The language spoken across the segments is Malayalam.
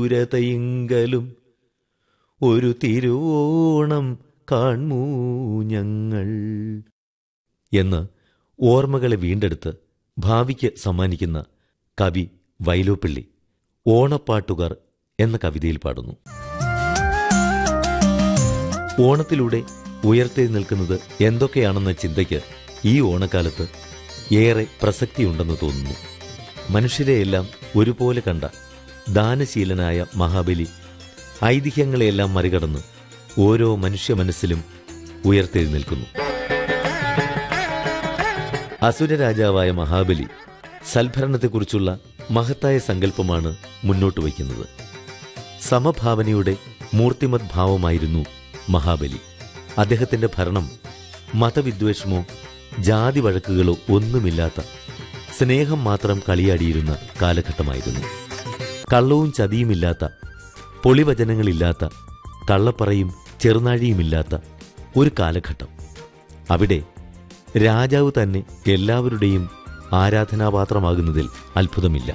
ദൂരതയിങ്കലും ഒരു തിരുവോണം കാൺമൂ ഞങ്ങൾ എന്ന് ഓർമ്മകളെ വീണ്ടെടുത്ത് ഭാവിക്ക് സമ്മാനിക്കുന്ന കവി വൈലോപ്പിള്ളി ഓണപ്പാട്ടുകാർ എന്ന കവിതയിൽ പാടുന്നു ഓണത്തിലൂടെ ഉയർത്തെഴുന്നേൽക്കുന്നത് എന്തൊക്കെയാണെന്ന ചിന്തയ്ക്ക് ഈ ഓണക്കാലത്ത് ഏറെ പ്രസക്തിയുണ്ടെന്ന് തോന്നുന്നു മനുഷ്യരെയെല്ലാം ഒരുപോലെ കണ്ട ദാനശീലനായ മഹാബലി ഐതിഹ്യങ്ങളെയെല്ലാം മറികടന്ന് ഓരോ മനുഷ്യ മനസ്സിലും ഉയർത്തെഴുന്നേൽക്കുന്നു അസുരരാജാവായ മഹാബലി സൽഭരണത്തെക്കുറിച്ചുള്ള മഹത്തായ സങ്കല്പമാണ് മുന്നോട്ട് വയ്ക്കുന്നത് സമഭാവനയുടെ മൂർത്തിമത് ഭാവമായിരുന്നു മഹാബലി അദ്ദേഹത്തിന്റെ ഭരണം മതവിദ്വേഷമോ ജാതി വഴക്കുകളോ ഒന്നുമില്ലാത്ത സ്നേഹം മാത്രം കളിയാടിയിരുന്ന കാലഘട്ടമായിരുന്നു കള്ളവും ചതിയുമില്ലാത്ത പൊളിവചനങ്ങളില്ലാത്ത കള്ളപ്പറയും ചെറുനാഴിയുമില്ലാത്ത ഒരു കാലഘട്ടം അവിടെ രാജാവ് തന്നെ എല്ലാവരുടെയും ആരാധനാപാത്രമാകുന്നതിൽ അത്ഭുതമില്ല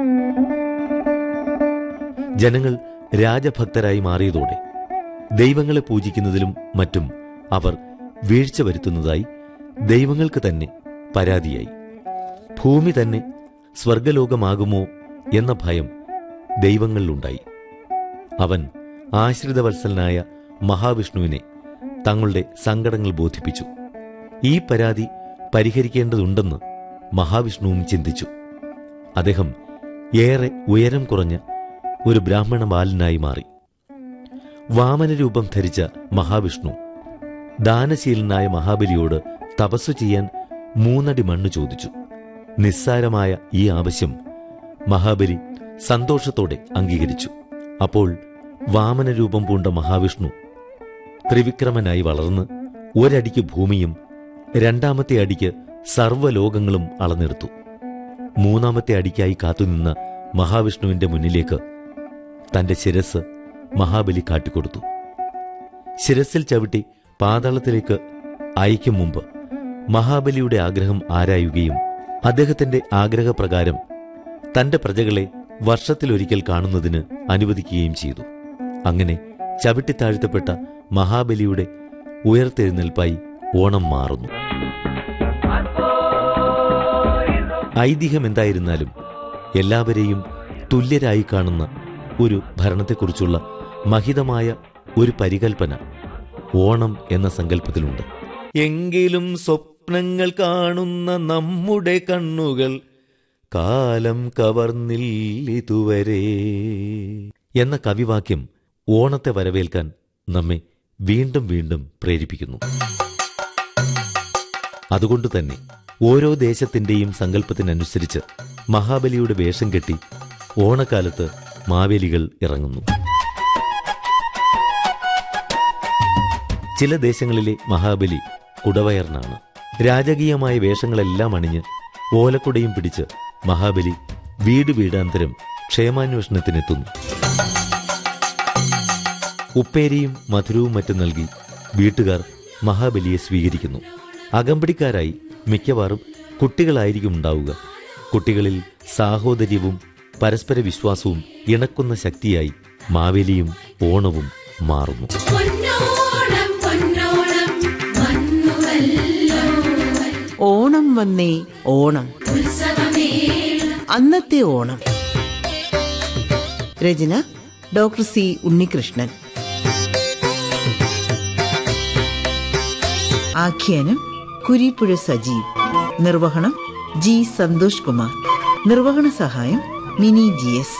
ജനങ്ങൾ രാജഭക്തരായി മാറിയതോടെ ദൈവങ്ങളെ പൂജിക്കുന്നതിലും മറ്റും അവർ വീഴ്ച വരുത്തുന്നതായി ദൈവങ്ങൾക്ക് തന്നെ പരാതിയായി ഭൂമി തന്നെ സ്വർഗലോകമാകുമോ എന്ന ഭയം ദൈവങ്ങളിലുണ്ടായി അവൻ ആശ്രിതവത്സലനായ മഹാവിഷ്ണുവിനെ തങ്ങളുടെ സങ്കടങ്ങൾ ബോധിപ്പിച്ചു ഈ പരാതി പരിഹരിക്കേണ്ടതുണ്ടെന്ന് മഹാവിഷ്ണുവും ചിന്തിച്ചു അദ്ദേഹം ഏറെ ഉയരം കുറഞ്ഞ ഒരു ബ്രാഹ്മണ ബാലനായി മാറി വാമനരൂപം ധരിച്ച മഹാവിഷ്ണു ദാനശീലനായ മഹാബലിയോട് തപസ്സു ചെയ്യാൻ മൂന്നടി മണ്ണ് ചോദിച്ചു നിസ്സാരമായ ഈ ആവശ്യം മഹാബലി സന്തോഷത്തോടെ അംഗീകരിച്ചു അപ്പോൾ വാമനരൂപം പൂണ്ട മഹാവിഷ്ണു ത്രിവിക്രമനായി വളർന്ന് ഒരടിക്ക് ഭൂമിയും രണ്ടാമത്തെ അടിക്ക് സർവ്വലോകങ്ങളും അളന്നെടുത്തു മൂന്നാമത്തെ അടിക്കായി കാത്തുനിന്ന മഹാവിഷ്ണുവിന്റെ മുന്നിലേക്ക് തന്റെ ശിരസ് മഹാബലി കാട്ടിക്കൊടുത്തു ശിരസിൽ ചവിട്ടി പാതാളത്തിലേക്ക് അയക്കും മുമ്പ് മഹാബലിയുടെ ആഗ്രഹം ആരായുകയും അദ്ദേഹത്തിന്റെ ആഗ്രഹപ്രകാരം തന്റെ പ്രജകളെ വർഷത്തിലൊരിക്കൽ കാണുന്നതിന് അനുവദിക്കുകയും ചെയ്തു അങ്ങനെ ചവിട്ടിത്താഴ്ത്തപ്പെട്ട മഹാബലിയുടെ ഉയർത്തെഴുന്നേൽപ്പായി ഓണം മാറുന്നു ഐതിഹ്യം എന്തായിരുന്നാലും എല്ലാവരെയും തുല്യരായി കാണുന്ന ഒരു ഭരണത്തെക്കുറിച്ചുള്ള മഹിതമായ ഒരു പരികൽപ്പന ഓണം എന്ന സങ്കല്പത്തിലുണ്ട് എങ്കിലും സ്വപ്നങ്ങൾ കാണുന്ന നമ്മുടെ കണ്ണുകൾ കാലം കവർന്നില്ലിതുവരെ എന്ന കവിവാക്യം ഓണത്തെ വരവേൽക്കാൻ നമ്മെ വീണ്ടും വീണ്ടും പ്രേരിപ്പിക്കുന്നു അതുകൊണ്ട് തന്നെ ഓരോ ദേശത്തിന്റെയും സങ്കല്പത്തിനനുസരിച്ച് മഹാബലിയുടെ വേഷം കെട്ടി ഓണക്കാലത്ത് മാവേലികൾ ഇറങ്ങുന്നു ചില ദേശങ്ങളിലെ മഹാബലി കുടവയറിനാണ് രാജകീയമായ വേഷങ്ങളെല്ലാം അണിഞ്ഞ് ഓലക്കുടയും പിടിച്ച് മഹാബലി വീട് വീടാന്തരം ക്ഷേമാന്വേഷണത്തിനെത്തുന്നു ഉപ്പേരിയും മധുരവും മറ്റും നൽകി വീട്ടുകാർ മഹാബലിയെ സ്വീകരിക്കുന്നു അകമ്പടിക്കാരായി മിക്കവാറും കുട്ടികളായിരിക്കും ഉണ്ടാവുക കുട്ടികളിൽ സാഹോദര്യവും പരസ്പര വിശ്വാസവും ഇണക്കുന്ന ശക്തിയായി മാവേലിയും ഓണവും മാറുന്നു പൊന്നോണം പൊന്നോണം വന്നുവല്ലോ ഓണം വന്നേ ഓണം ഉത്സവമേളം അന്നത്തെ ഓണം രചന ഡോക്ടർ സി ഉണ്ണികൃഷ്ണൻ ആഖ്യാനം കുരിപ്പുഴ സജീവ് നിർവഹണം ജി സന്തോഷ് കുമാർ നിർവഹണ സഹായം മിനി ജി എസ്